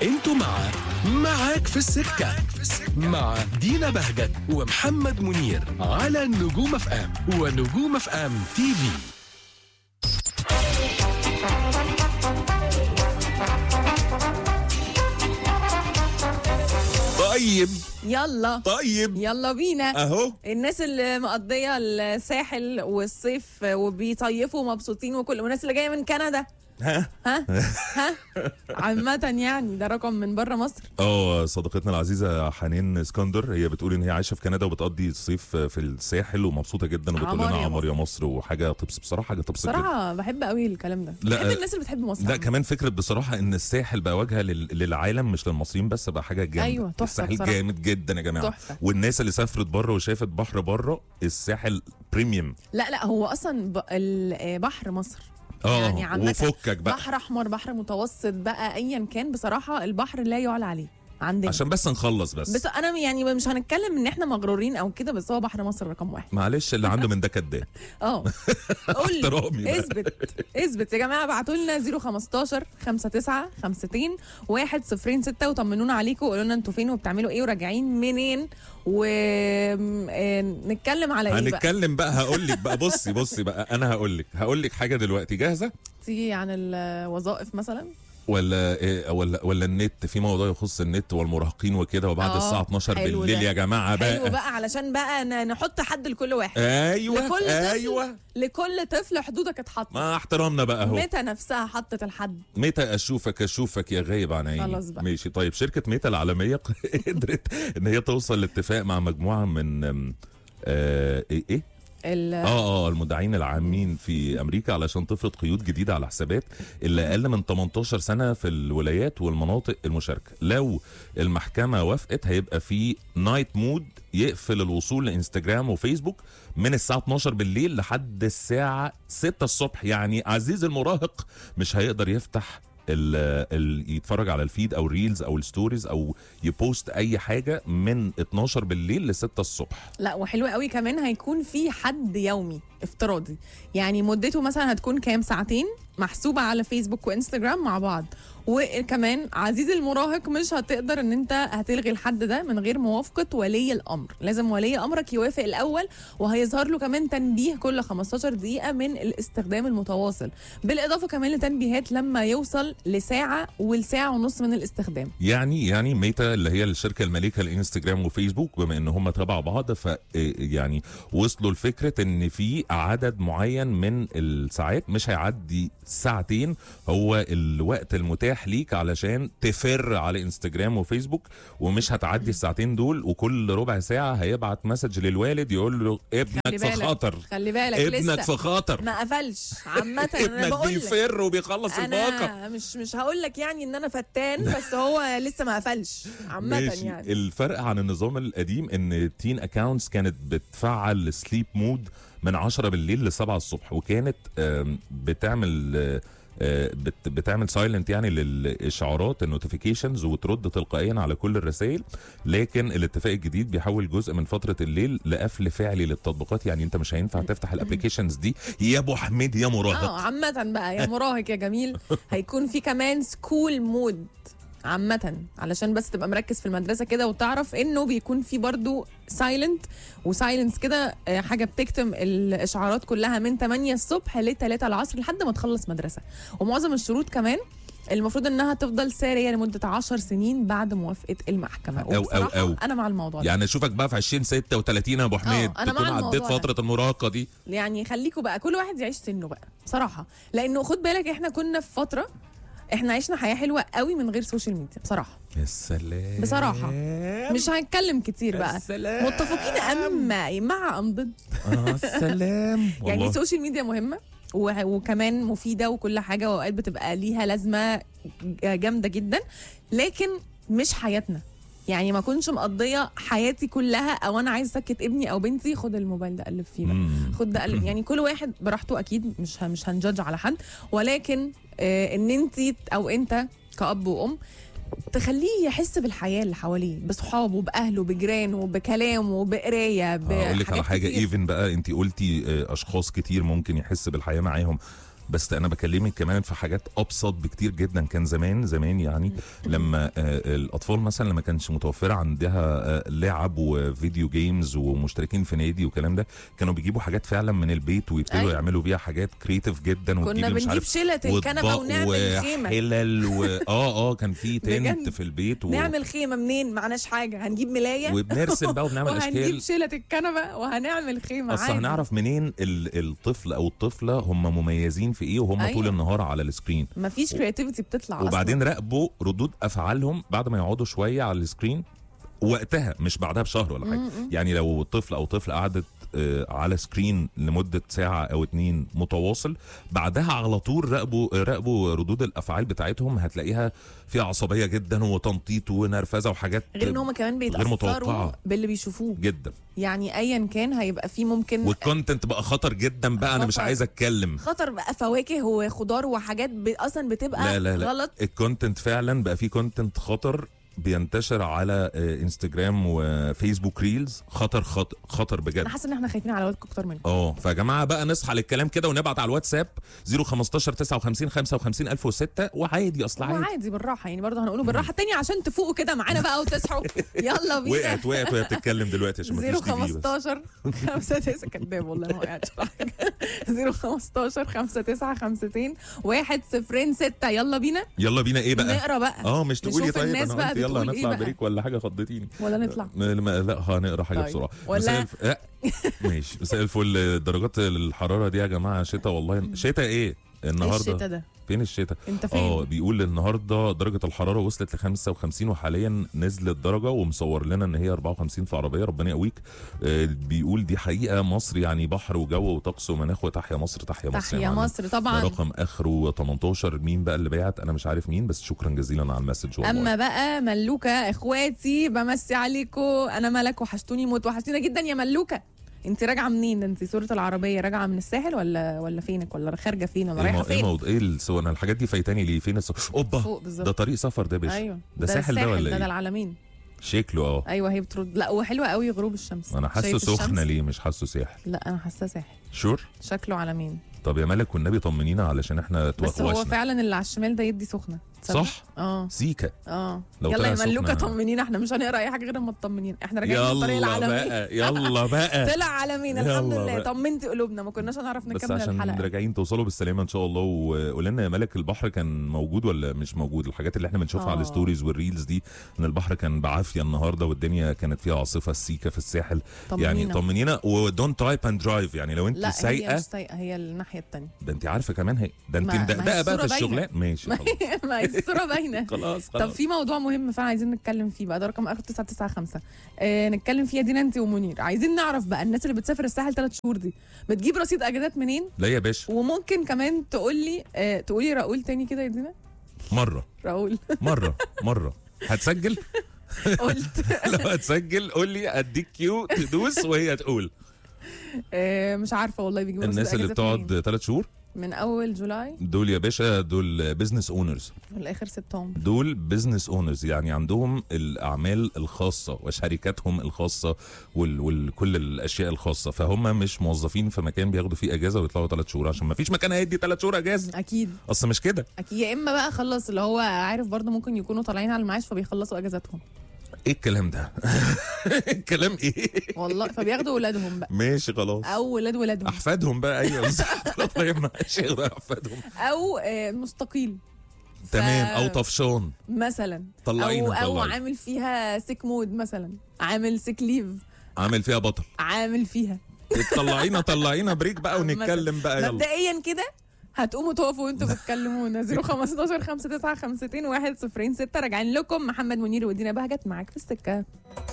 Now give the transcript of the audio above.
انتوا مع معاك في السكة مع دينا بهجت ومحمد منير على نجوم اف ام ونجوم اف ام تي في طيب يلا طيب يلا بينا اهو الناس اللي مقضيه الساحل والصيف وبيصيفوا مبسوطين وكل والناس اللي جايه من كندا ها ها ها عامة يعني ده رقم من بره مصر اه صديقتنا العزيزه حنين اسكندر هي بتقول ان هي عايشه في كندا وبتقضي الصيف في الساحل ومبسوطه جدا وبتقول عمار لنا يا عمر يا مصر. مصر وحاجه تبس بصراحه حاجه تبسط جدا بصراحة بحب قوي الكلام ده لا، بحب آه، الناس اللي بتحب مصر لا عامة. كمان فكره بصراحه ان الساحل بقى واجهه لل- للعالم مش للمصريين بس بقى حاجه جامده أيوة، تحفة الساحل بصراحة. جامد جدا يا جماعه تحفة. والناس اللي سافرت بره وشافت بحر بره الساحل بريميوم لا لا هو اصلا ب... ال- آه، بحر مصر اه يعني عامة وفكك بقى بحر احمر بحر متوسط بقى ايا كان بصراحة البحر لا يعلى عليه عندنا عشان بس نخلص بس, بس انا يعني مش هنتكلم ان احنا مغرورين او كده بس هو بحر مصر رقم واحد معلش اللي عنده من ده كداب اه قول احترامي لي بقى. اثبت اثبت يا جماعه ابعتوا لنا 015 59 50 106 وطمنونا عليكم وقولوا لنا انتوا فين وبتعملوا ايه وراجعين منين ونتكلم على ايه بقى هنتكلم بقى هقول لك بقى بصي بصي بقى انا هقول لك هقول لك حاجه دلوقتي جاهزه تيجي عن الوظائف مثلا ولا إيه ولا ولا النت في موضوع يخص النت والمراهقين وكده وبعد آه، الساعه 12 حلو بالليل ده. يا جماعه بقى حلو بقى علشان بقى ن- نحط حد لكل واحد ايوه لكل طفل ايوه لكل طفل حدودك اتحط مع احترامنا بقى اهو متى نفسها حطت الحد متى اشوفك اشوفك يا غايب عن عيني خلاص بقى. ماشي طيب شركه ميتا العالميه قدرت ان هي توصل لاتفاق مع مجموعه من أم، آه ايه ايه ال- اه اه المدعين العامين في امريكا علشان تفرض قيود جديده على حسابات اللي اقل من 18 سنه في الولايات والمناطق المشاركه لو المحكمه وافقت هيبقى في نايت مود يقفل الوصول لانستجرام وفيسبوك من الساعه 12 بالليل لحد الساعه 6 الصبح يعني عزيز المراهق مش هيقدر يفتح ال ال يتفرج على الفيد او الريلز او الستوريز او يبوست اي حاجه من 12 بالليل ل 6 الصبح لا وحلو قوي كمان هيكون في حد يومي افتراضي يعني مدته مثلا هتكون كام ساعتين محسوبة على فيسبوك وانستجرام مع بعض وكمان عزيز المراهق مش هتقدر ان انت هتلغي الحد ده من غير موافقة ولي الامر لازم ولي امرك يوافق الاول وهيظهر له كمان تنبيه كل 15 دقيقة من الاستخدام المتواصل بالاضافة كمان لتنبيهات لما يوصل لساعة ولساعة ونص من الاستخدام يعني يعني ميتا اللي هي الشركه المالكه لانستجرام وفيسبوك بما ان هم تبع بعض ف يعني وصلوا لفكره ان في عدد معين من الساعات مش هيعدي ساعتين هو الوقت المتاح ليك علشان تفر على انستجرام وفيسبوك ومش هتعدي الساعتين دول وكل ربع ساعه هيبعت مسج للوالد يقول له ابنك خلي في بالك خطر خلي بالك ابنك لسه في خطر ما قفلش عامة انا ابنك بقول لك بيفر وبيخلص الباقه انا مش مش هقول لك يعني ان انا فتان بس هو لسه ما قفلش عامه ماشي. يعني الفرق عن النظام القديم ان التين اكاونتس كانت بتفعل السليب مود من 10 بالليل ل 7 الصبح وكانت آم، بتعمل آه، آه، بت- بتعمل سايلنت يعني للاشعارات النوتيفيكيشنز وترد تلقائيا على كل الرسائل لكن الاتفاق الجديد بيحول جزء من فتره الليل لقفل فعلي للتطبيقات يعني انت مش هينفع تفتح الابلكيشنز دي يا ابو حميد يا اه مراهق عامه بقى يا مراهق يا جميل هيكون في كمان سكول مود عامة علشان بس تبقى مركز في المدرسة كده وتعرف انه بيكون في برضو سايلنت وسايلنس كده آه، حاجة بتكتم الاشعارات كلها من 8 الصبح ل 3 العصر لحد ما تخلص مدرسة ومعظم الشروط كمان المفروض انها تفضل سارية لمدة 10 سنين بعد موافقة المحكمة أو- أو- وبصراحة أو. انا مع الموضوع ده يعني اشوفك بقى في 2036 يا ابو حميد أنا مع تكون الموضوع عديت ده. فتره المراهقه دي يعني خليكوا بقى كل واحد يعيش سنه بقى بصراحه لانه خد بالك احنا كنا في فتره احنا عشنا حياه حلوه قوي من غير سوشيال ميديا بصراحه يا سلام بصراحة. مش هنتكلم كتير بقى السلام. متفقين ام مع ام ضد اه سلام يعني والله. السوشيال ميديا مهمه و- وكمان مفيده وكل حاجه واوقات بتبقى ليها لازمه ج- جامده جدا لكن مش حياتنا يعني ما كنتش مقضيه حياتي كلها او انا عايز اسكت ابني او بنتي خد الموبايل ده قلب فيه بقى مم. خد ده قلب يعني كل واحد براحته اكيد مش ه- مش هنجدج على حد ولكن آه ان انت او انت كاب وام تخليه يحس بالحياه اللي حواليه بصحابه باهله بجيرانه بكلامه بقرايه اقول لك على بحاجات حاجه كتير. ايفن بقى انت قلتي آه، اشخاص كتير ممكن يحس بالحياه معاهم بس انا بكلمك كمان في حاجات ابسط بكتير جدا كان زمان زمان يعني لما آه، الاطفال مثلا لما كانش متوفره عندها آه، لعب وفيديو جيمز ومشتركين في نادي والكلام ده كانوا بيجيبوا حاجات فعلا من البيت ويبتدوا أيوة. يعملوا بيها حاجات كريتيف جدا كنا وتجيبي مش بنجيب عارف شلة الكنبة وأطباق ونعمل خيمة وحلل و... اه اه كان في تنت بجد. في البيت و... نعمل خيمة منين معناش حاجة هنجيب ملاية وبنرسم بقى وبنعمل وهنجيب اشكال شيلة الكنبة وهنعمل خيمة اصل عادي هنعرف منين ال- الطفل او الطفله هم مميزين في ايه وهم أيوة. أيوة. طول النهار على السكرين مفيش كرياتيفيتي بتطلع أصلاً. وبعدين راقبوا ردود افعالهم بعد ما يقعدوا شويه على السكرين وقتها مش بعدها بشهر ولا حاجه يعني لو طفل او طفل قعدت آه، على سكرين لمده ساعه او اتنين متواصل بعدها على طول راقبوا راقبوا ردود الافعال بتاعتهم هتلاقيها فيها عصبيه جدا وتنطيط ونرفزه وحاجات غير ان هم كمان غير بيتاثروا متوقعة. باللي بيشوفوه جدا يعني ايا كان هيبقى فيه ممكن والكونتنت بقى خطر جدا بقى انا مش خطر. عايز اتكلم خطر بقى فواكه وخضار وحاجات ب... اصلا بتبقى لا لا لا غلط الكونتنت فعلا بقى فيه كونتنت خطر بينتشر على آه، انستجرام وفيسبوك ريلز خطر خطر, خطر بجد انا حاسه ان احنا خايفين على ولادكم اكتر منكم اه فيا جماعه بقى نصحى للكلام كده ونبعت على الواتساب 015 59 55 1006 وعادي اصل عادي وعادي بالراحه يعني برضه هنقوله بالراحه تاني عشان تفوقوا كده معانا بقى وتصحوا يلا بينا وقعت وقعت وهي بتتكلم دلوقتي عشان مفيش تي في بس 015 5 9 كداب والله ما وقعتش في حاجه 015 5 9 52 1 0 6 يلا بينا يلا بينا ايه بقى نقرا بقى اه مش تقولي نشوف طيب الناس انا بقى قلت يلا بتقول إيه هنطلع بقى. بريك ولا حاجه خضتيني ولا نطلع م- م- لا هنقرا حاجه طيب. بسرعه ولا- مساء الف... لا. ماشي مساء الفل درجات الحراره دي يا جماعه شتاء والله شتاء ايه ايه النهارده الشتا ده فين الشتاء انت اه فين بيقول النهارده درجه الحراره وصلت ل 55 وحاليا نزلت درجه ومصور لنا ان هي 54 في عربيه ربنا يقويك آه بيقول دي حقيقه مصر يعني بحر وجو وطقس ومناخ وتحيا مصر تحيا مصر يا تحيا معلم. مصر ده طبعا رقم اخره 18 مين بقى اللي بعت انا مش عارف مين بس شكرا جزيلا على المسج والله اما بقى ملوكه اخواتي بمسي عليكم انا ملك وحشتوني موت وحشتينا جدا يا ملوكه انت راجعه منين انت صوره العربيه راجعه من الساحل ولا ولا فينك ولا خارجه فين ولا ايه رايحه مو- ايه فين موضوع ايه السو... انا الحاجات دي فايتاني ليه فين السو... اوبا فوق بالظبط. ده طريق سفر ده يا باشا ايوه ده ساحل ده ولا ده, ده ايه العالمين شكله اه ايوه هي بترد لا وحلوه قوي غروب الشمس انا حاسه شايف سخنه الشمس؟ ليه مش حاسه ساحل لا انا حاسه ساحل شور شكله عالمين طب يا ملك والنبي طمنينا علشان احنا بس هو توغوشنا فعلا اللي على الشمال ده يدي سخنه تصدق؟ صح اه سيكا اه لو يلا طلع يا سخنة ملوكه أنا- طمنينا احنا مش هنقرا اي حاجه غير ما تطمنينا احنا راجعين من الطريق يلا العالمي بقى يلا بقى طلع عالمين يلا الحمد لله بقى. طمنتي قلوبنا ما كناش هنعرف بس نكمل عشان الحلقه راجعين توصلوا بالسلامه ان شاء الله وقول لنا يا ملك البحر كان موجود ولا مش موجود الحاجات اللي احنا بنشوفها على آه. الستوريز والريلز دي ان البحر كان بعافيه النهارده والدنيا كانت فيها عاصفه السيكه في الساحل يعني طمنينا. طمنينا ودونت ترايب اند درايف يعني لو انت لا هي سايقه مش سايقه هي الناحيه الثانيه ده انت عارفه كمان هي ده انت ما- ما هي مدقدقه بقى في الصورة باينة. الشغلان ماشي خلاص ما هي الصوره باينه خلاص طب خلاص في موضوع مهم فعلا عايزين نتكلم فيه بقى ده رقم اخر 995 آه نتكلم فيها دينا انت ومنير عايزين نعرف بقى الناس اللي بتسافر الساحل ثلاث شهور دي بتجيب رصيد اجازات منين لا يا باشا وممكن كمان تقول لي آه تقولي راؤول تاني كده يا دينا مره راؤول مره مره هتسجل قلت لو هتسجل قول لي اديك كيو تدوس وهي تقول آه مش عارفه والله بيجيبوا رصيد الناس اللي أجازات منين. بتقعد ثلاث شهور من اول جولاي دول يا باشا دول بزنس اونرز والاخر سبتهم دول بزنس اونرز يعني عندهم الاعمال الخاصه وشركاتهم الخاصه وال- وكل الاشياء الخاصه فهم مش موظفين في مكان بياخدوا فيه اجازه ويطلعوا ثلاث شهور عشان ما فيش مكان هيدي ثلاث شهور اجازه اكيد اصل مش كده اكيد يا اما بقى خلص اللي هو عارف برضه ممكن يكونوا طالعين على المعاش فبيخلصوا اجازاتهم ايه الكلام ده الكلام ايه والله فبياخدوا ولادهم بقى ماشي خلاص او ولاد ولادهم احفادهم بقى ايوه بالظبط طيب ماشي ياخدوا احفادهم او آه، مستقيل ف- تمام او طفشان مثلا طلعينا او او طلعينا. عامل فيها سيك مود مثلا عامل سيك ليف عامل فيها بطل عامل فيها طلعينا طلعينا بريك بقى ونتكلم بقى يلا مبدئيا كده هتقوموا تقفوا وانتوا بتكلمونا 015 595 106 راجعين لكم محمد منير ودينا بهجت معاك في السكه